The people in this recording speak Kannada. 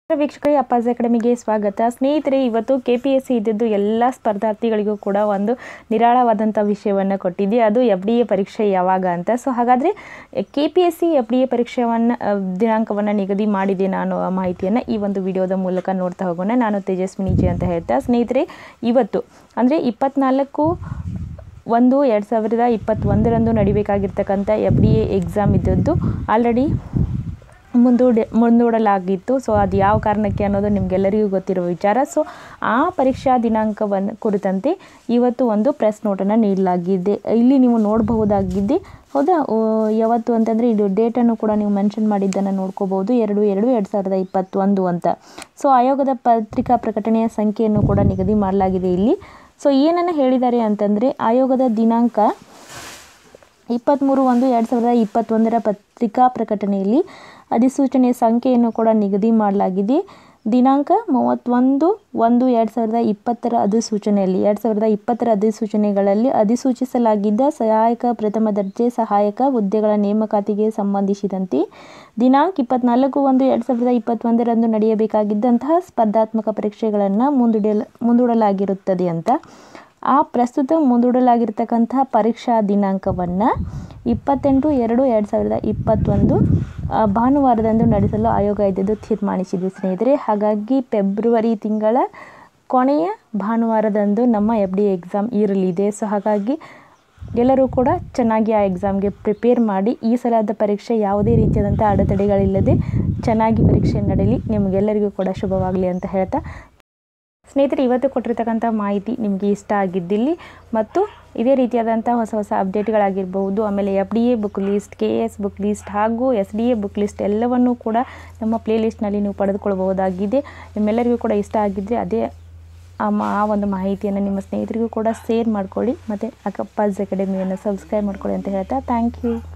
ವೀಕ್ಷಕರಿಗೆ ಅಪ್ಪಾಜಿ ಅಕಾಡೆಮಿಗೆ ಸ್ವಾಗತ ಸ್ನೇಹಿತರೆ ಇವತ್ತು ಕೆ ಪಿ ಎಸ್ ಸಿ ಇದ್ದಿದ್ದು ಎಲ್ಲ ಸ್ಪರ್ಧಾರ್ಥಿಗಳಿಗೂ ಕೂಡ ಒಂದು ನಿರಾಳವಾದಂಥ ವಿಷಯವನ್ನು ಕೊಟ್ಟಿದ್ದೆ ಅದು ಎಫ್ ಡಿ ಎ ಪರೀಕ್ಷೆ ಯಾವಾಗ ಅಂತ ಸೊ ಹಾಗಾದರೆ K P S C F D A ಪರೀಕ್ಷೆಯನ್ನು ದಿನಾಂಕವನ್ನು ನಿಗದಿ ಮಾಡಿದೆ ನಾನು ಆ ಮಾಹಿತಿಯನ್ನು ಈ ಒಂದು ವಿಡಿಯೋದ ಮೂಲಕ ನೋಡ್ತಾ ಹೋಗೋಣ ನಾನು ತೇಜಸ್ವಿನಿ ಜೆ ಅಂತ ಹೇಳ್ತಾ ಸ್ನೇಹಿತರೆ ಇವತ್ತು ಅಂದರೆ ಇಪ್ಪತ್ನಾಲ್ಕು ಒಂದು ಎರಡು ಸಾವಿರದ ಇಪ್ಪತ್ತೊಂದರಂದು ನಡಿಬೇಕಾಗಿರ್ತಕ್ಕಂಥ ಎಫ್ ಡಿ ಎ ಎಕ್ಸಾಮ್ ಇದ್ದದ್ದು ಆಲ್ರೆಡಿ ಮುಂದೂಡಿ ಮುಂದೂಡಲಾಗಿತ್ತು ಸೊ ಅದು ಯಾವ ಕಾರಣಕ್ಕೆ ಅನ್ನೋದು ನಿಮಗೆಲ್ಲರಿಗೂ ಗೊತ್ತಿರುವ ವಿಚಾರ ಸೊ ಆ ಪರೀಕ್ಷಾ ದಿನಾಂಕವನ್ನು ಕುರಿತಂತೆ ಇವತ್ತು ಒಂದು ಪ್ರೆಸ್ ನೋಟನ್ನು ನೀಡಲಾಗಿದೆ ಇಲ್ಲಿ ನೀವು ನೋಡಬಹುದಾಗಿದ್ದೆ ಹೌದಾ ಓ, ಯಾವತ್ತು ಅಂತಂದರೆ ಇದು ಡೇಟನ್ನು ಕೂಡ ನೀವು ಮೆನ್ಷನ್ ಮಾಡಿದ್ದನ್ನು ನೋಡ್ಕೋಬೋದು ಎರಡು ಎರಡು ಎರಡು ಸಾವಿರದ ಇಪ್ಪತ್ತೊಂದು ಅಂತ ಸೊ ಆಯೋಗದ ಪತ್ರಿಕಾ ಪ್ರಕಟಣೆಯ ಸಂಖ್ಯೆಯನ್ನು ಕೂಡ ನಿಗದಿ ಮಾಡಲಾಗಿದೆ ಇಲ್ಲಿ ಸೊ ಏನನ್ನು ಹೇಳಿದ್ದಾರೆ ಅಂತಂದರೆ ಆಯೋಗದ ದಿನಾಂಕ ಇಪ್ಪತ್ತ್ಮೂರು ಒಂದು ಎರಡು ಸಾವಿರದ ಇಪ್ಪತ್ತೊಂದರ ಪತ್ರಿಕಾ ಪ್ರಕಟಣೆಯಲ್ಲಿ ಅಧಿಸೂಚನೆ ಸಂಖ್ಯೆಯನ್ನು ಕೂಡ ನಿಗದಿ ಮಾಡಲಾಗಿದೆ ದಿನಾಂಕ ಮೂವತ್ತೊಂದು ಒಂದು ಎರಡು ಸಾವಿರದ ಇಪ್ಪತ್ತರ ಅಧಿಸೂಚನೆಯಲ್ಲಿ ಎರಡು ಸಾವಿರದ ಇಪ್ಪತ್ತರ ಅಧಿಸೂಚನೆಗಳಲ್ಲಿ ಅಧಿಸೂಚಿಸಲಾಗಿದ್ದ ಸಹಾಯಕ ಪ್ರಥಮ ದರ್ಜೆ ಸಹಾಯಕ ಹುದ್ದೆಗಳ ನೇಮಕಾತಿಗೆ ಸಂಬಂಧಿಸಿದಂತೆ ದಿನಾಂಕ ಇಪ್ಪತ್ನಾಲ್ಕು ಒಂದು ಎರಡು ಸಾವಿರದ ಇಪ್ಪತ್ತೊಂದರಂದು ನಡೆಯಬೇಕಾಗಿದ್ದಂತಹ ಸ್ಪರ್ಧಾತ್ಮಕ ಪರೀಕ್ಷೆಗಳನ್ನು ಮುಂದೂಡಲ ಮುಂದೂಡಲಾಗಿರುತ್ತದೆ ಅಂತ ಆ ಪ್ರಸ್ತುತ ಮುಂದೂಡಲಾಗಿರ್ತಕ್ಕಂತಹ ಪರೀಕ್ಷಾ ದಿನಾಂಕವನ್ನು ಇಪ್ಪತ್ತೆಂಟು ಎರಡು ಎರಡು ಸಾವಿರದ ಇಪ್ಪತ್ತೊಂದು ಆ, ಭಾನುವಾರದಂದು ನಡೆಸಲು ಆಯೋಗ ಇದ್ದದ್ದು ತೀರ್ಮಾನಿಸಿದೆ ಸ್ನೇಹಿತರೆ ಹಾಗಾಗಿ ಫೆಬ್ರವರಿ ತಿಂಗಳ ಕೊನೆಯ ಭಾನುವಾರದಂದು ನಮ್ಮ ಎಫ್ ಡಿ ಎಕ್ಸಾಮ್ ಇರಲಿದೆ ಸೊ ಹಾಗಾಗಿ ಎಲ್ಲರೂ ಕೂಡ ಚೆನ್ನಾಗಿ ಆ ಎಕ್ಸಾಮ್ಗೆ ಪ್ರಿಪೇರ್ ಮಾಡಿ ಈ ಸಲದ ಪರೀಕ್ಷೆ ಯಾವುದೇ ರೀತಿಯಾದಂಥ ಅಡೆತಡೆಗಳಿಲ್ಲದೆ ಚೆನ್ನಾಗಿ ಪರೀಕ್ಷೆ ನಡೆಯಲಿ ನಿಮಗೆಲ್ಲರಿಗೂ ಕೂಡ ಶುಭವಾಗಲಿ ಅಂತ ಹೇಳ್ತಾ ಸ್ನೇಹಿತರೆ ಇವತ್ತು ಕೊಟ್ಟಿರ್ತಕ್ಕಂಥ ಮಾಹಿತಿ ನಿಮಗೆ ಇಷ್ಟ ಆಗಿದ್ದಿಲ್ಲಿ ಮತ್ತು ಇದೇ ರೀತಿಯಾದಂಥ ಹೊಸ ಹೊಸ ಅಪ್ಡೇಟ್ಗಳಾಗಿರ್ಬೋದು ಆಮೇಲೆ F D A book list K S book list ಹಾಗೂ S D A book list ಎಲ್ಲವನ್ನೂ ಕೂಡ ನಮ್ಮ ಪ್ಲೇ ಲಿಸ್ಟ್ನಲ್ಲಿ ನೀವು ಪಡೆದುಕೊಳ್ಬಹುದಾಗಿದೆ ನಿಮ್ಮೆಲ್ಲರಿಗೂ ಕೂಡ ಇಷ್ಟ ಆಗಿದ್ದರೆ ಅದೇ ಆ ಮಾ ಆ ಒಂದು ಮಾಹಿತಿಯನ್ನು ನಿಮ್ಮ ಸ್ನೇಹಿತರಿಗೂ ಕೂಡ ಶೇರ್ ಮಾಡ್ಕೊಳ್ಳಿ ಮತ್ತು ಅಕಪ್ಪಾಸ್ ಅಕಾಡೆಮಿಯನ್ನು ಸಬ್ಸ್ಕ್ರೈಬ್ ಮಾಡ್ಕೊಳ್ಳಿ ಅಂತ ಹೇಳ್ತಾ ಥ್ಯಾಂಕ್ ಯು